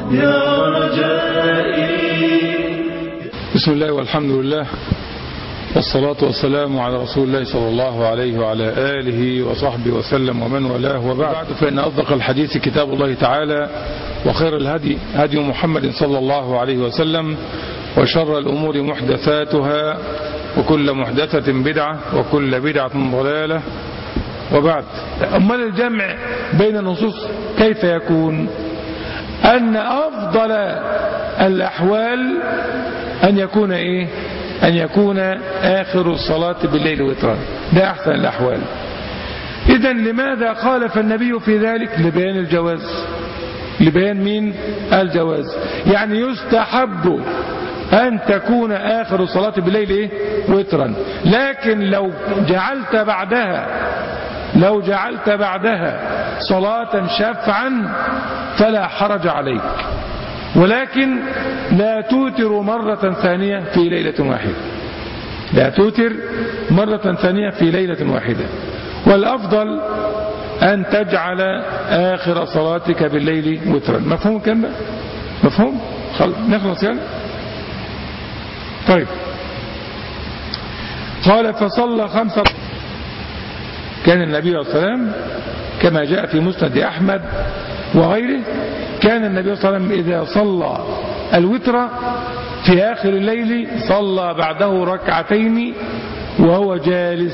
يا رجائي بسم الله والحمد لله والصلاة والسلام على رسول الله صلى الله عليه وعلى آله وصحبه وسلم ومن والاه وبعد فإن أصدق الحديث كتاب الله تعالى وخير الهدي هدي محمد صلى الله عليه وسلم وشر الأمور محدثاتها وكل محدثة بدعة وكل بدعة ضلالة وبعد أمال الجمع بين النصوص كيف يكون أن أفضل الأحوال أن يكون إيه أن يكون آخر الصلاة بالليل وترا ده أحسن الأحوال إذا لماذا خالف النبي في ذلك لبيان الجواز لبيان مين الجواز يعني يستحب أن تكون آخر الصلاة بالليل إيه؟ وترا لكن لو جعلت بعدها لو جعلت بعدها صلاة شفعا فلا حرج عليك ولكن لا توتر مرة ثانية في ليلة واحدة لا توتر مرة ثانية في ليلة واحدة والأفضل أن تجعل آخر صلاتك بالليل وترا مفهوم كم مفهوم نخلص يعني طيب قال فصلى خمسة كان النبي صلى الله عليه وسلم كما جاء في مسند أحمد وغيره كان النبي صلى الله عليه وسلم إذا صلى الوتر في آخر الليل صلى بعده ركعتين وهو جالس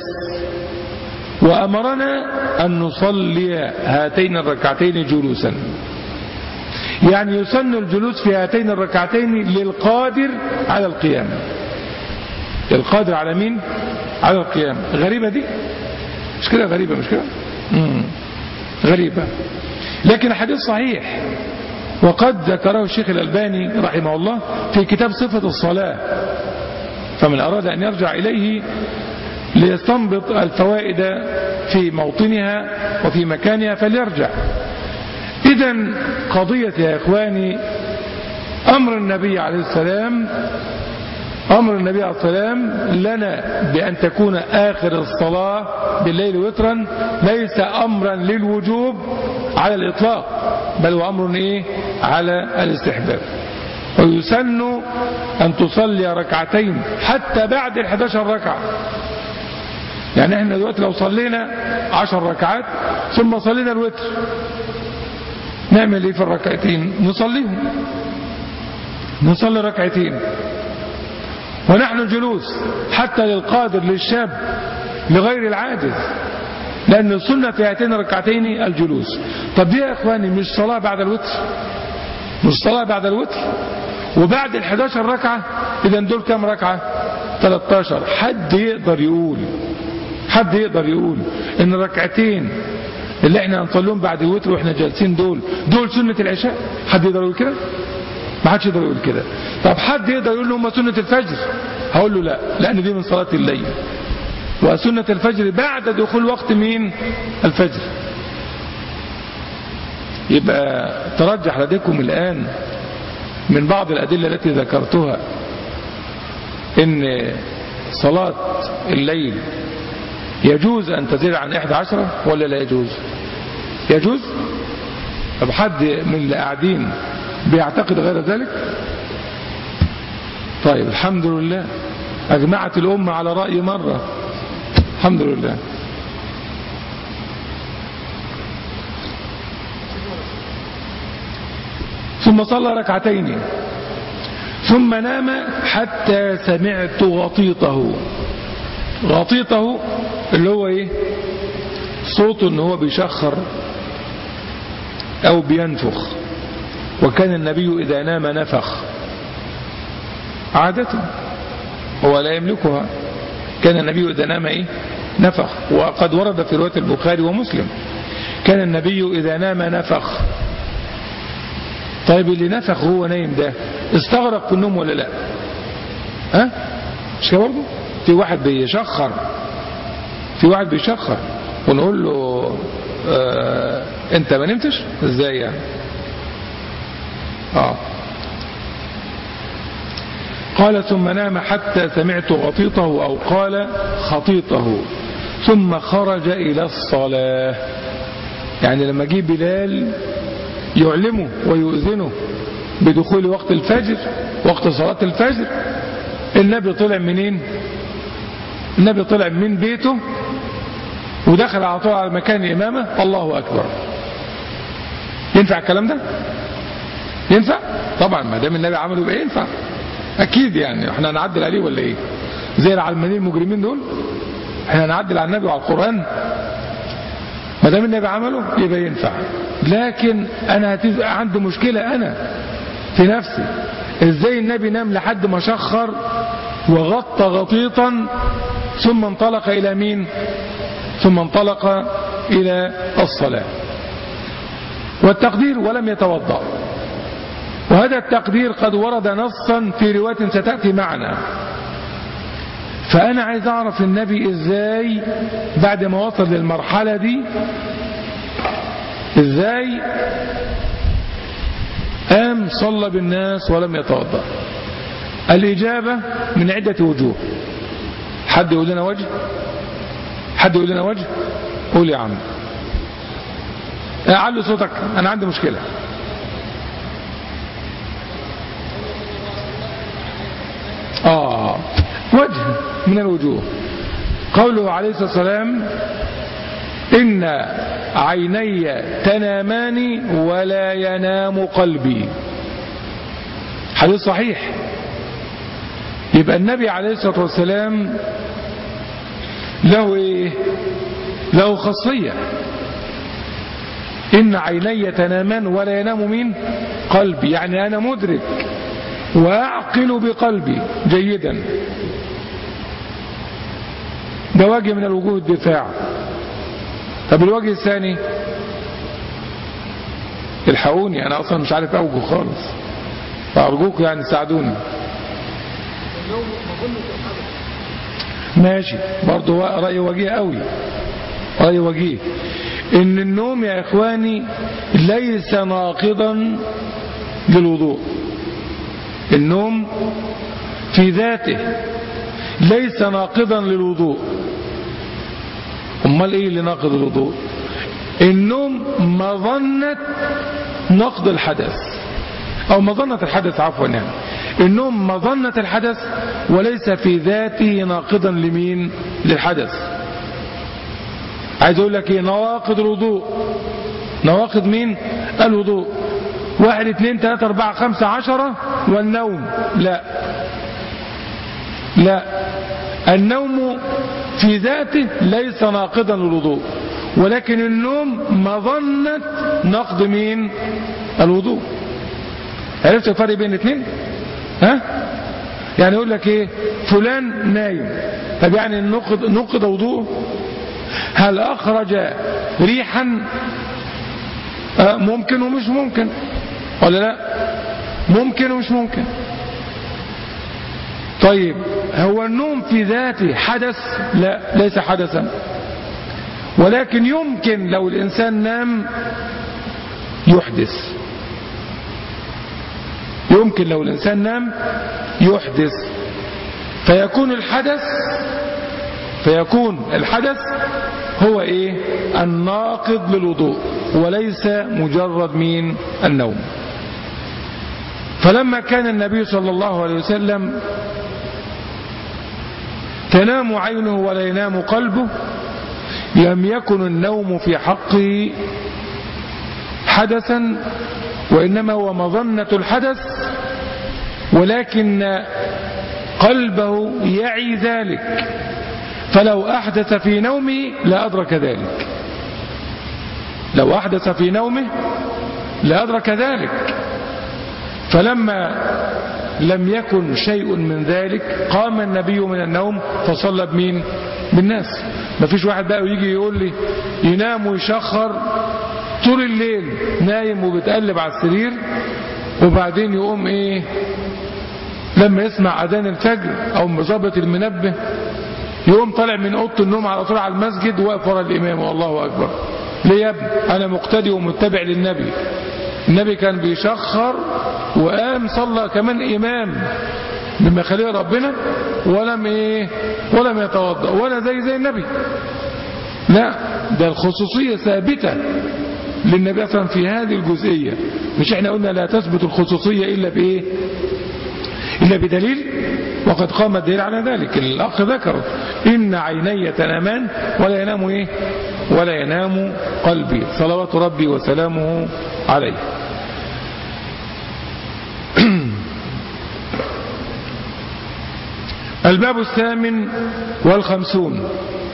وأمرنا أن نصلي هاتين الركعتين جلوسا يعني يسن الجلوس في هاتين الركعتين للقادر على القيام القادر على مين على القيام غريبة دي مش كده غريبة مش كده مم. غريبة لكن الحديث صحيح وقد ذكره الشيخ الألباني رحمه الله في كتاب صفة الصلاة فمن أراد أن يرجع إليه ليستنبط الفوائد في موطنها وفي مكانها فليرجع إذا قضية يا إخواني أمر النبي عليه السلام أمر النبي عليه السلام لنا بأن تكون آخر الصلاة بالليل وترا ليس أمرا للوجوب على الإطلاق بل هو أمر إيه على الاستحباب ويسن أن تصلي ركعتين حتى بعد الحداشر ركعة يعني احنا دلوقتي لو صلينا عشر ركعات ثم صلينا الوتر نعمل ايه في الركعتين نصليهم نصلي ركعتين ونحن جلوس حتى للقادر للشاب لغير العاجز لأن السنة في هاتين الركعتين الجلوس طب دي يا إخواني مش صلاة بعد الوتر مش صلاة بعد الوتر وبعد ال11 ركعة إذا دول كام ركعة 13 حد يقدر يقول حد يقدر يقول ان الركعتين اللي احنا هنصليهم بعد الوتر واحنا جالسين دول دول سنة العشاء حد يقدر يقول كده ما حدش يقدر يقول كده طب حد يقدر يقول له هم سنة الفجر هقول له لا لأن دي من صلاة الليل وسنة الفجر بعد دخول وقت مين الفجر يبقى ترجح لديكم الآن من بعض الأدلة التي ذكرتها ان صلاة الليل يجوز أن تزيد عن إحدى عشرة ولا لا يجوز يجوز طب حد من اللي قاعدين بيعتقد غير ذلك طيب الحمد لله أجمعت الأمة على رأي مرة الحمد لله ثم صلى ركعتين ثم نام حتى سمعت غطيطه غطيطه اللي هو ايه صوته ان هو بيشخر او بينفخ وكان النبي اذا نام نفخ عادته هو لا يملكها كان النبي اذا نام ايه نفخ وقد ورد في رواية البخاري ومسلم كان النبي اذا نام نفخ طيب اللي نفخ هو نايم ده استغرق في النوم ولا لا ها مش كده برضه في واحد بيشخر في واحد بيشخر ونقول له آه انت ما نمتش ازاي يعني اه قال ثم نام حتى سمعت غطيطه او قال خطيطه ثم خرج الى الصلاة يعني لما جه بلال يعلمه ويؤذنه بدخول وقت الفجر وقت صلاة الفجر النبي طلع منين النبي طلع من بيته ودخل على طول على مكان الإمامة الله أكبر ينفع الكلام ده ينفع طبعا ما دام النبي عمله يبقى ينفع اكيد يعني احنا هنعدل عليه ولا ايه زي العلمانيين المجرمين دول احنا هنعدل على النبي وعلى القرآن ما دام النبي عمله يبقى ينفع لكن انا هتز... عندي مشكلة انا في نفسي ازاي النبي نام لحد ما شخر وغطى غطيطا ثم انطلق الى مين ثم انطلق الى الصلاة والتقدير ولم يتوضأ وهذا التقدير قد ورد نصا في رواية ستأتي معنا فأنا عايز أعرف النبي إزاي بعد ما وصل للمرحلة دي إزاي قام صلى بالناس ولم يتوضأ الإجابة من عدة وجوه حد يقول لنا وجه حد يقول لنا وجه قول يا عم أعلي صوتك أنا عندي مشكلة آه وجه من الوجوه قوله عليه الصلاة والسلام إن عيني تنامان ولا ينام قلبي حديث صحيح يبقى النبي عليه الصلاة والسلام له إيه له خاصية إن عيني تنامان ولا ينام مين قلبي يعني أنا مدرك وأعقل بقلبي جيدا ده وجه من الوجوه الدفاع طب الوجه الثاني الحقوني أنا أصلا مش عارف أوجه خالص فأرجوك يعني ساعدوني ماشي برضو رأي وجيه قوي رأي وجيه إن النوم يا إخواني ليس ناقضا للوضوء النوم في ذاته ليس ناقضا للوضوء امال ايه اللي ناقض الوضوء النوم مظنة نقض الحدث او مظنة الحدث عفوا يعني النوم مظنة الحدث وليس في ذاته ناقضا لمين للحدث عايز اقول لك ايه نواقض الوضوء نواقض مين الوضوء واحد اثنين ثلاثة اربعة خمسة عشرة والنوم لا لا النوم في ذاته ليس ناقضا للوضوء ولكن النوم مظنة نقض مين الوضوء عرفت الفرق بين الاثنين ها يعني يقول لك ايه فلان نايم طب يعني نقض نقض وضوء هل اخرج ريحا آه ممكن ومش ممكن ولا لا ممكن ومش ممكن طيب هو النوم في ذاته حدث لا ليس حدثا ولكن يمكن لو الإنسان نام يحدث يمكن لو الإنسان نام يحدث فيكون الحدث فيكون الحدث هو ايه الناقض للوضوء وليس مجرد من النوم فلما كان النبي صلى الله عليه وسلم تنام عينه ولا ينام قلبه لم يكن النوم في حقه حدثا وإنما هو مظنة الحدث ولكن قلبه يعي ذلك فلو أحدث في نومه لأدرك ذلك لو أحدث في نومه لأدرك ذلك فلما لم يكن شيء من ذلك قام النبي من النوم فصلى بمين بالناس ما فيش واحد بقى يجي يقول لي ينام ويشخر طول الليل نايم وبتقلب على السرير وبعدين يقوم ايه لما يسمع اذان الفجر او مظبط المنبه يقوم طالع من اوضه النوم على طول على المسجد واقف ورا الامام والله اكبر ليه يا ابني انا مقتدي ومتبع للنبي النبي كان بيشخر وقام صلى كمان امام بما خليه ربنا ولم ايه ولم يتوضا ولا زي زي النبي لا ده الخصوصيه ثابته للنبي صلى الله عليه وسلم في هذه الجزئية مش احنا قلنا لا تثبت الخصوصية إلا بإيه إلا بدليل وقد قام الدليل على ذلك الأخ ذكر إن عيني تنامان ولا ينام إيه ولا ينام قلبي صلوات ربي وسلامه عليه الباب الثامن والخمسون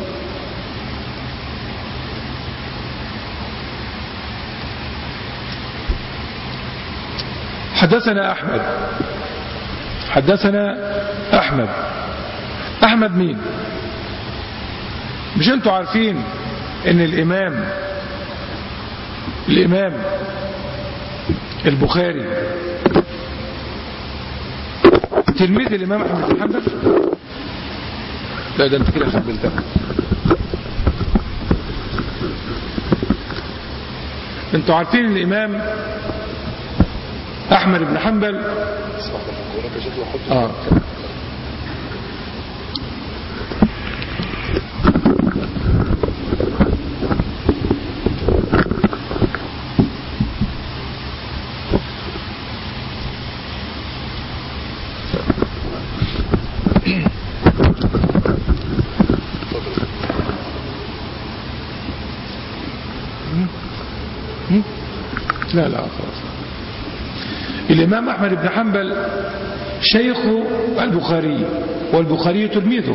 حدثنا أحمد حدثنا أحمد أحمد مين مش انتوا عارفين ان الإمام الإمام البخاري تلميذ الإمام أحمد بن حنبل لا ده انت كده خبلتها انتوا عارفين الإمام أحمد بن حنبل آه. لا لا خلاص الإمام أحمد بن حنبل شيخ البخاري والبخاري تلميذه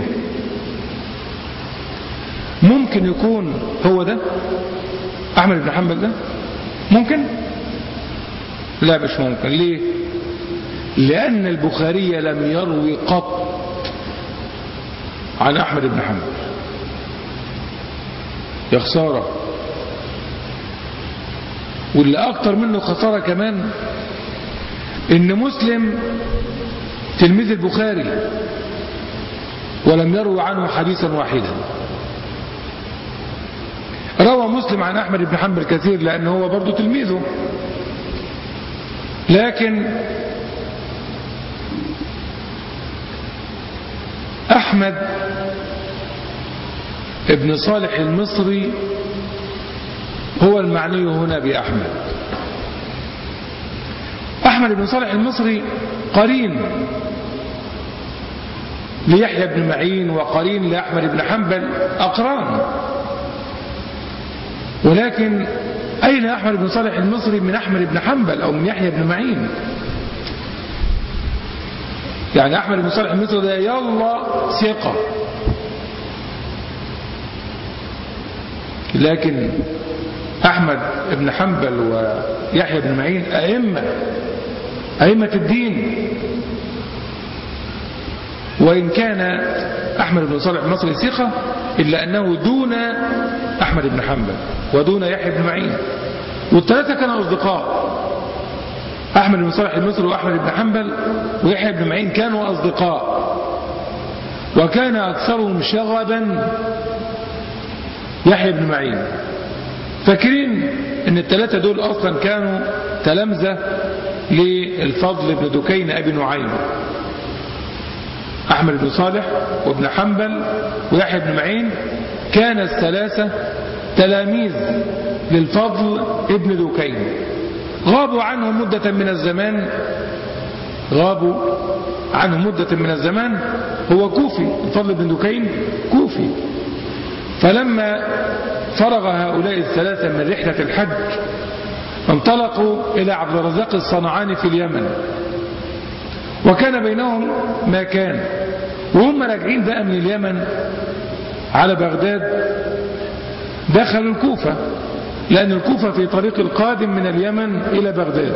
ممكن يكون هو ده أحمد بن حنبل ده ممكن لا مش ممكن ليه لأن البخاري لم يروي قط عن أحمد بن حنبل يا خسارة واللي أكتر منه خسارة كمان إن مسلم تلميذ البخاري ولم يروي عنه حديثا واحدا روى مسلم عن أحمد بن حنبل كثير لأنه هو برضه تلميذه لكن أحمد ابن صالح المصري هو المعني هنا بأحمد أحمد بن صالح المصري قرين ليحيى بن معين وقرين لأحمد بن حنبل أقران ولكن أين أحمد بن صالح المصري من أحمد بن حنبل أو من يحيى بن معين يعني أحمد بن صالح المصري ده يلا ثقة لكن أحمد بن حنبل ويحيى بن معين أئمة أئمة الدين وإن كان أحمد بن صالح المصري ثقة إلا أنه دون أحمد بن حنبل ودون يحيى بن معين والثلاثة كانوا أصدقاء أحمد بن صالح المصري وأحمد بن حنبل ويحيى بن معين كانوا أصدقاء وكان أكثرهم شغبا يحيى بن معين فاكرين ان الثلاثة دول اصلا كانوا تلامذة للفضل بن دكين ابي نعيم احمد بن صالح وابن حنبل ويحيى بن معين كان الثلاثة تلاميذ للفضل ابن دكين غابوا عنه مدة من الزمان غابوا عنه مدة من الزمان هو كوفي الفضل بن دكين كوفي فلما فرغ هؤلاء الثلاثة من رحلة الحج انطلقوا إلى عبد الرزاق الصنعاني في اليمن وكان بينهم ما كان وهم راجعين بقى من اليمن على بغداد دخلوا الكوفة لأن الكوفة في طريق القادم من اليمن إلى بغداد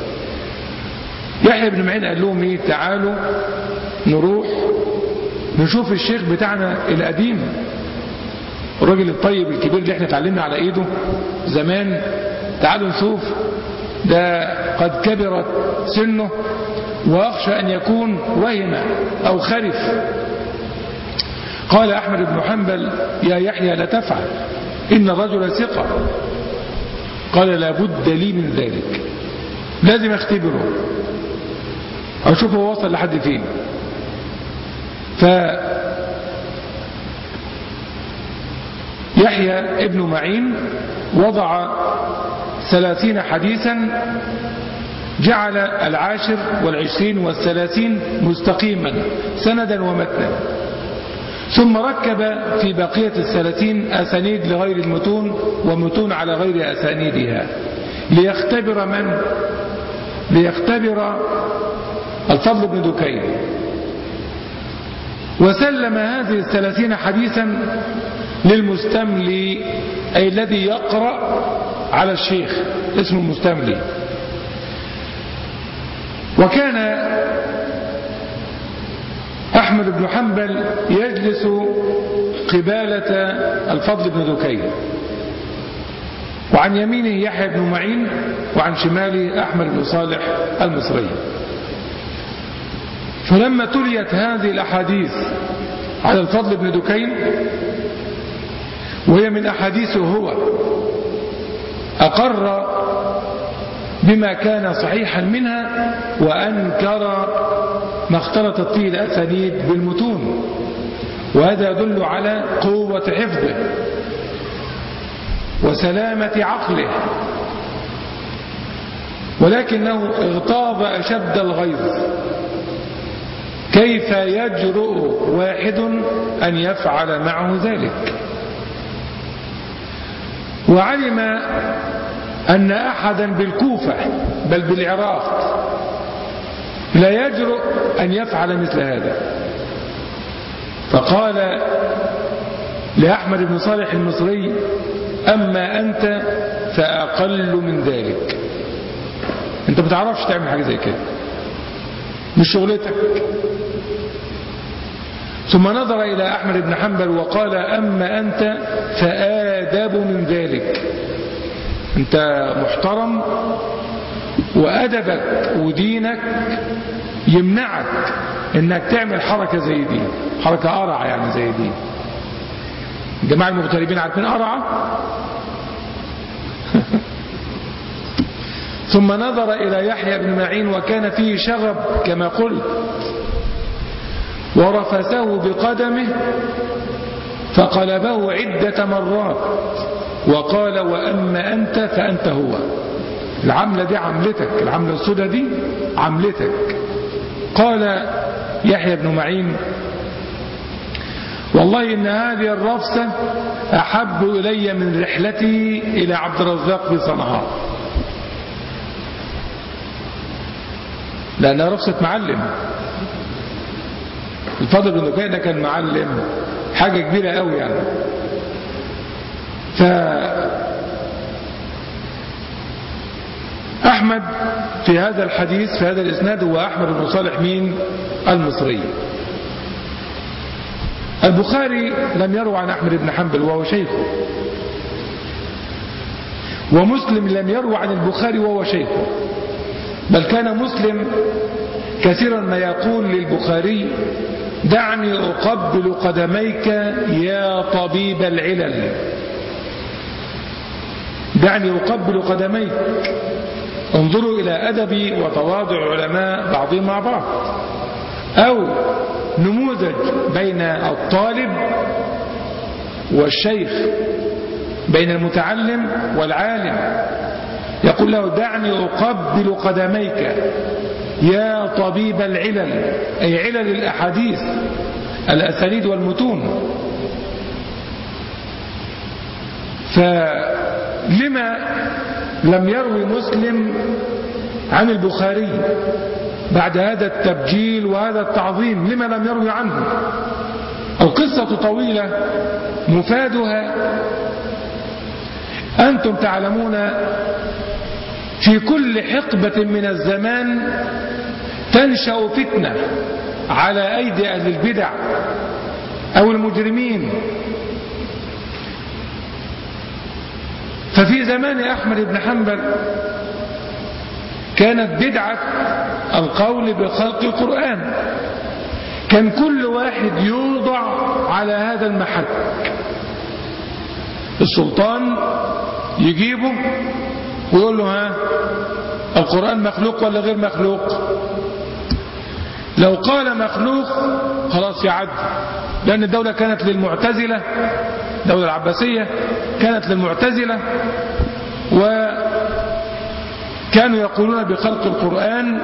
يحيى بن معين قال لهم ايه تعالوا نروح نشوف الشيخ بتاعنا القديم الراجل الطيب الكبير اللي احنا اتعلمنا على ايده زمان تعالوا نشوف ده قد كبرت سنه واخشى ان يكون وهم او خرف قال احمد بن حنبل يا يحيى لا تفعل ان الرجل ثقة قال لابد لي من ذلك لازم اختبره اشوف هو وصل لحد فين ف يحيى ابن معين وضع ثلاثين حديثا جعل العاشر والعشرين والثلاثين مستقيما سندا ومتنا ثم ركب في بقية الثلاثين أسانيد لغير المتون ومتون على غير أسانيدها ليختبر من ليختبر الفضل بن دكين وسلم هذه الثلاثين حديثا للمستملي أي الذي يقرأ على الشيخ اسمه المستملي وكان أحمد بن حنبل يجلس قبالة الفضل بن دكين وعن يمينه يحيى بن معين وعن شماله أحمد بن صالح المصري فلما تليت هذه الأحاديث على الفضل بن دكين وهي من أحاديثه هو أقر بما كان صحيحا منها وأنكر ما اختلطت فيه الأسانيد بالمتون وهذا يدل على قوة حفظه وسلامة عقله ولكنه اغتاظ أشد الغيظ كيف يجرؤ واحد أن يفعل معه ذلك وعلم أن أحدا بالكوفة بل بالعراق لا يجرؤ أن يفعل مثل هذا فقال لأحمد بن صالح المصري أما أنت فأقل من ذلك أنت ما بتعرفش تعمل حاجة زي كده مش شغلتك ثم نظر إلى أحمد بن حنبل وقال أما أنت فآدب من ذلك أنت محترم وأدبك ودينك يمنعك انك تعمل حركة زي دي حركة قرع يعني زي دي الجماعة المغتربين عارفين قرعة ثم نظر إلى يحيى بن معين وكان فيه شغب كما قلت ورفسه بقدمه فقلبه عدة مرات وقال وأما أنت فأنت هو العملة دي عملتك العملة السودة دي عملتك قال يحيى بن معين والله إن هذه الرفسة أحب إلي من رحلتي إلى عبد الرزاق في صنعاء لأنها رفسة معلم الفضل بن دكين كان معلم حاجة كبيرة قوي يعني ف أحمد في هذا الحديث في هذا الإسناد هو أحمد بن صالح مين المصري البخاري لم يروى عن أحمد بن حنبل وهو شيخه ومسلم لم يروى عن البخاري وهو شيخه بل كان مسلم كثيرا ما يقول للبخاري دعني أقبل قدميك يا طبيب العلل دعني أقبل قدميك انظروا إلى أدب وتواضع علماء بعضهم مع بعض أو نموذج بين الطالب والشيخ بين المتعلم والعالم يقول له دعني أقبل قدميك يا طبيب العلل أي علل الأحاديث الأسانيد والمتون فلما لم يروي مسلم عن البخاري بعد هذا التبجيل وهذا التعظيم لما لم يروي عنه القصة طويلة مفادها أنتم تعلمون في كل حقبة من الزمان تنشأ فتنة على أيدي أهل البدع أو المجرمين ففي زمان أحمد بن حنبل كانت بدعة القول بخلق القرآن كان كل واحد يوضع على هذا المحك السلطان يجيبه ويقول له ها القرآن مخلوق ولا غير مخلوق لو قال مخلوق خلاص يعد لأن الدولة كانت للمعتزلة الدولة العباسية كانت للمعتزلة وكانوا يقولون بخلق القرآن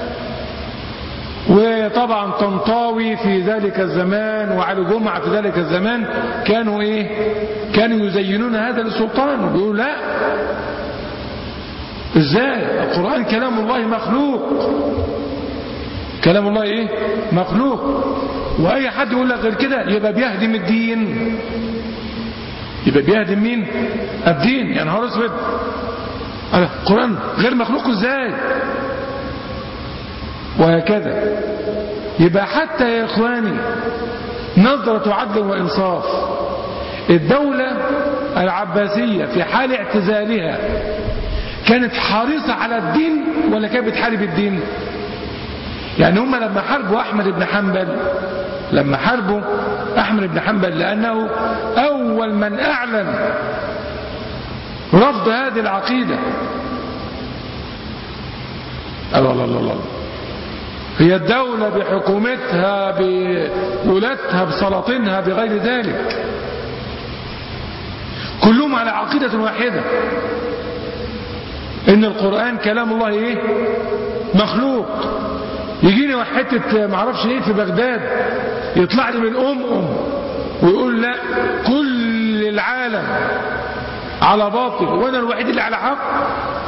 وطبعا طنطاوي في ذلك الزمان وعلي جمعة في ذلك الزمان كانوا ايه كانوا يزينون هذا للسلطان وبيقولوا لا ازاي القرآن كلام الله مخلوق كلام الله ايه مخلوق واي حد يقول لك غير كده يبقى بيهدم الدين يبقى بيهدم مين الدين يا نهار اسود القرآن غير مخلوق ازاي وهكذا يبقى حتى يا إخواني نظرة عدل وإنصاف الدولة العباسية في حال اعتزالها كانت حريصة على الدين ولا كانت بتحارب الدين يعني هم لما حاربوا أحمد بن حنبل لما حاربوا أحمد بن حنبل لأنه أول من أعلن رفض هذه العقيدة الله الله الله, الله. هي الدولة بحكومتها بولاتها بسلاطينها بغير ذلك كلهم على عقيدة واحدة ان القرآن كلام الله ايه مخلوق يجيني حتة معرفش ايه في بغداد يطلع لي من ام ام ويقول لا كل العالم على باطل وانا الوحيد اللي على حق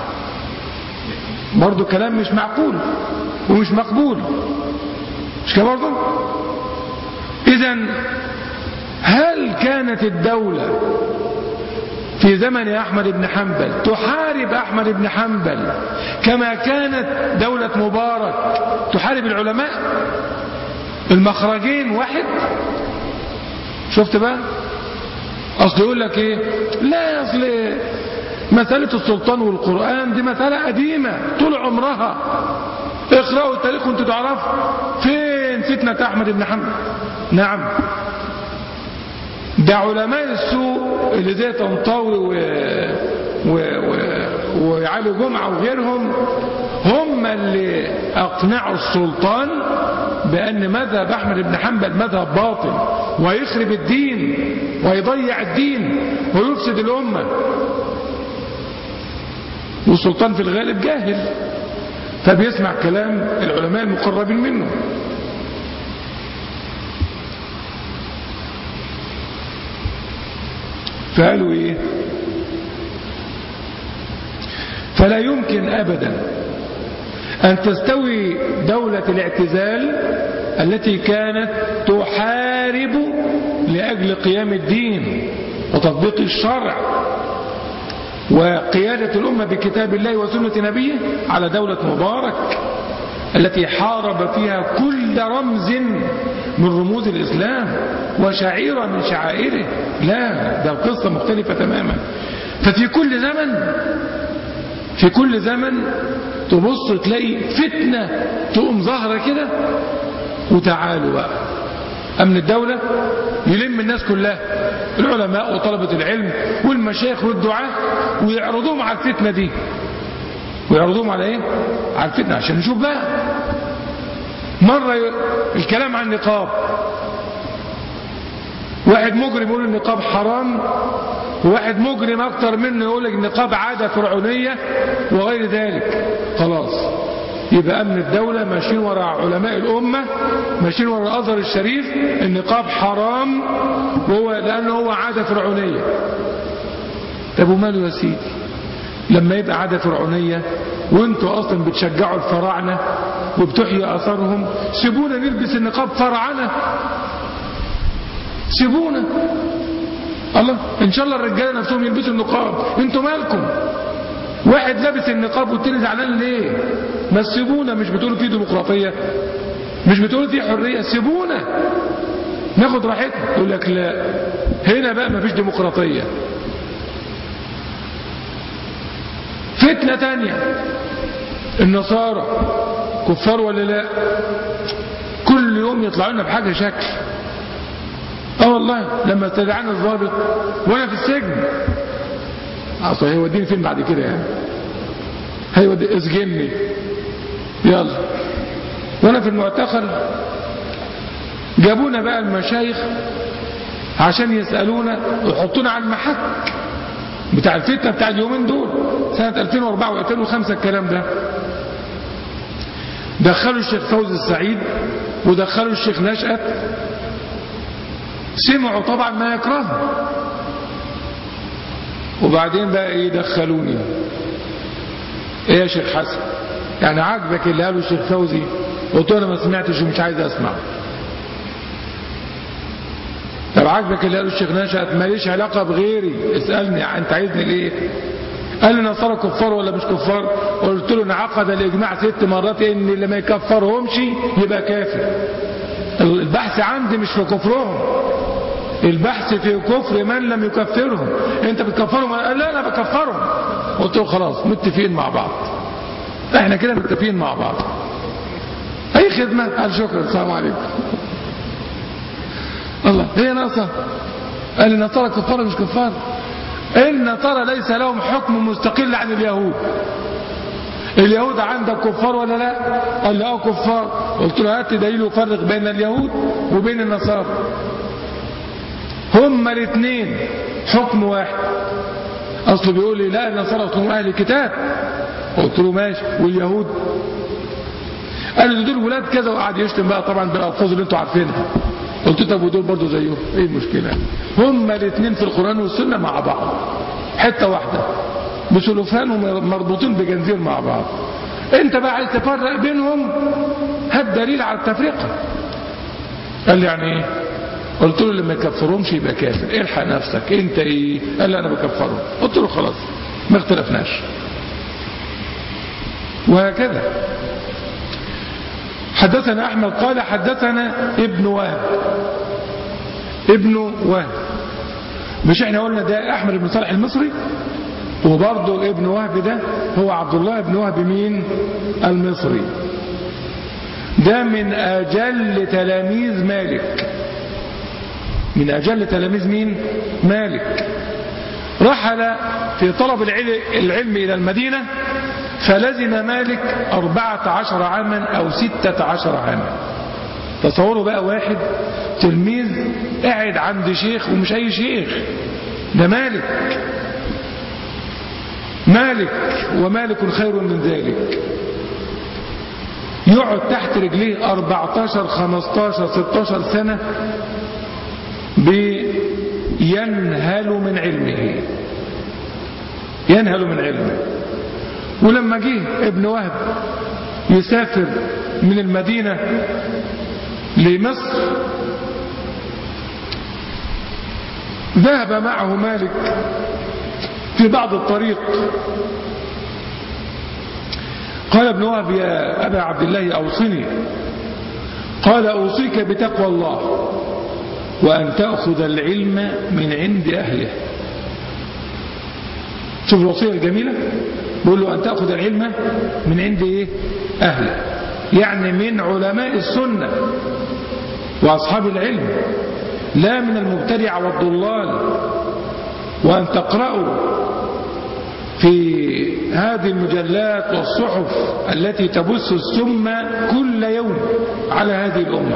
برضو كلام مش معقول ومش مقبول مش كده برضه اذا هل كانت الدولة في زمن أحمد بن حنبل تحارب أحمد بن حنبل كما كانت دولة مبارك تحارب العلماء المخرجين واحد شفت بقى أصل يقول لك إيه لا أصل مسألة السلطان والقرآن دي مسألة قديمة طول عمرها اقرأوا التاريخ وانتوا تعرفوا فين فتنة أحمد بن حنبل نعم ده علماء السوء اللي زي طنطاوي و... و... و... وعلي جمعة وغيرهم هم اللي أقنعوا السلطان بأن مذهب أحمد بن حنبل مذهب باطل ويخرب الدين ويضيع الدين ويفسد الأمة والسلطان في الغالب جاهل فبيسمع كلام العلماء المقربين منه فقالوا ايه فلا يمكن ابدا ان تستوي دولة الاعتزال التي كانت تحارب لاجل قيام الدين وتطبيق الشرع وقيادة الأمة بكتاب الله وسنة نبيه على دولة مبارك التي حارب فيها كل رمز من رموز الإسلام وشعيرة من شعائره لا ده القصة مختلفة تماما ففي كل زمن في كل زمن تبص تلاقي فتنة تقوم ظاهرة كده وتعالوا بقى أمن الدولة يلم الناس كلها العلماء وطلبة العلم والمشايخ والدعاة ويعرضوهم على الفتنة دي ويعرضوهم على ايه على الفتنة عشان نشوف بقى مرة الكلام عن النقاب واحد مجرم يقول النقاب حرام وواحد مجرم اكتر منه يقول لك النقاب عادة فرعونية وغير ذلك خلاص يبقى أمن الدولة ماشيين وراء علماء الأمة ماشيين وراء الأزهر الشريف النقاب حرام وهو لأنه هو عادة فرعونية طب وماله يا سيدي لما يبقى عادة فرعونية وانتوا أصلا بتشجعوا الفراعنة وبتحيي أثرهم سيبونا نلبس النقاب فراعنة سيبونا الله ان شاء الله الرجاله نفسهم يلبسوا النقاب انتوا مالكم واحد لابس النقاب والتاني زعلان ليه ما سيبونا مش بتقولوا في ديمقراطيه مش بتقولوا في حريه سيبونا ناخد راحتنا يقول لك لا هنا بقى ما فيش ديمقراطيه فتنه تانية النصارى كفار ولا لا كل يوم يطلعوا لنا بحاجه شكل اه والله لما استدعاني الضابط وانا في السجن اصل هيوديني فين بعد كده يعني هيودي اسجني يلا وانا في المعتقل جابونا بقى المشايخ عشان يسألونا ويحطونا على المحك بتاع الفتنة بتاع اليومين دول سنة 2004 و2005 الكلام ده دخلوا الشيخ فوزي السعيد ودخلوا الشيخ نشأت سمعوا طبعا ما يكرهوا وبعدين بقى ايه دخلوني ايه يا شيخ حسن يعني عاجبك اللي قاله الشيخ فوزي قلت له انا ما سمعتش ومش عايز اسمع طب عاجبك اللي قاله الشيخ نشأت ماليش علاقة بغيري اسألني انت عايزني ليه قال لي نصارى كفار ولا مش كفار قلت له انعقد الاجماع ست مرات ان اللي ما يكفرهمش يبقى كافر البحث عندي مش في كفرهم البحث في كفر من لم يكفرهم انت بتكفرهم قال لا انا بكفرهم قلت له خلاص متفقين مع بعض احنا كده متفقين مع بعض اي خدمة قال شكرا السلام عليكم الله هي ناقصة قال النصارى كفار مش كفار النصارى ليس لهم حكم مستقل عن اليهود اليهود عندك كفار ولا لا قال لي اه كفار قلت له هات دليل يفرق بين اليهود وبين النصارى هما الاثنين حكم واحد اصله بيقول لي لا النصارى هم اهل الكتاب قلت له ماشي واليهود قال لي دول ولاد كذا وقعد يشتم بقى طبعا بالالفاظ اللي انتوا عارفينها قلت له طب ودول برضه زيهم ايه المشكله هما الاثنين في القران والسنه مع بعض حته واحده بسلوفان ومربوطين بجنزير مع بعض انت بقى عايز تفرق بينهم هات دليل على التفرقه قال لي يعني ايه قلت له اللي ما يكفرهمش يبقى كافر الحق نفسك انت ايه قال لي انا بكفرهم قلت له خلاص ما اختلفناش وهكذا حدثنا احمد قال حدثنا ابن وهب ابن وهب مش احنا قلنا ده احمد بن صالح المصري وبرضه ابن وهب ده هو عبد الله بن وهب مين المصري ده من اجل تلاميذ مالك من اجل تلاميذ مين مالك رحل في طلب العلم الى المدينة فلزم مالك أربعة عشر عاما أو ستة عشر عاما تصوروا بقى واحد تلميذ قاعد عند شيخ ومش أي شيخ ده مالك مالك ومالك خير من ذلك يقعد تحت رجليه 14 15 16 سنة بينهل من علمه ينهل من علمه ولما جه ابن وهب يسافر من المدينة لمصر ذهب معه مالك في بعض الطريق قال ابن وهب يا أبا عبد الله أوصني قال أوصيك بتقوى الله وأن تأخذ العلم من عند أهله شوف الوصية الجميلة بيقول له أن تأخذ العلم من عند إيه؟ أهله يعني من علماء السنة وأصحاب العلم لا من المبتدع والضلال وأن تقرأوا في هذه المجلات والصحف التي تبث السم كل يوم على هذه الأمة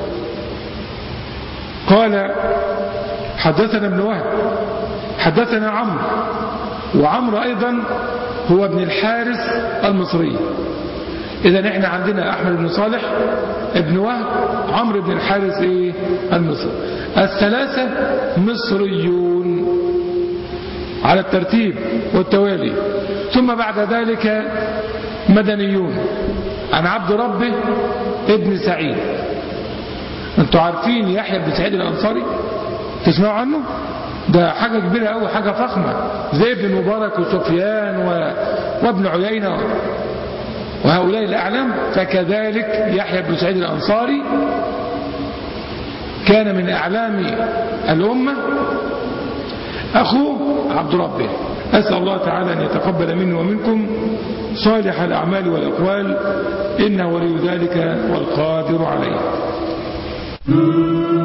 قال حدثنا ابن وهب حدثنا عمرو وعمرو أيضا هو ابن الحارث المصري إذا احنا عندنا أحمد بن صالح ابن وهب عمرو بن الحارث إيه المصري الثلاثة مصريون على الترتيب والتوالي ثم بعد ذلك مدنيون عن عبد ربه ابن سعيد انتوا عارفين يحيى بن سعيد الأنصاري تسمعوا عنه ده حاجة كبيرة أوي حاجة فخمة زي ابن مبارك وسفيان و... وابن عيينة وهؤلاء الأعلام فكذلك يحيى بن سعيد الأنصاري كان من أعلام الأمة أخوه عبد ربه أسأل الله تعالى أن يتقبل مني ومنكم صالح الأعمال والأقوال إنه ولي ذلك والقادر عليه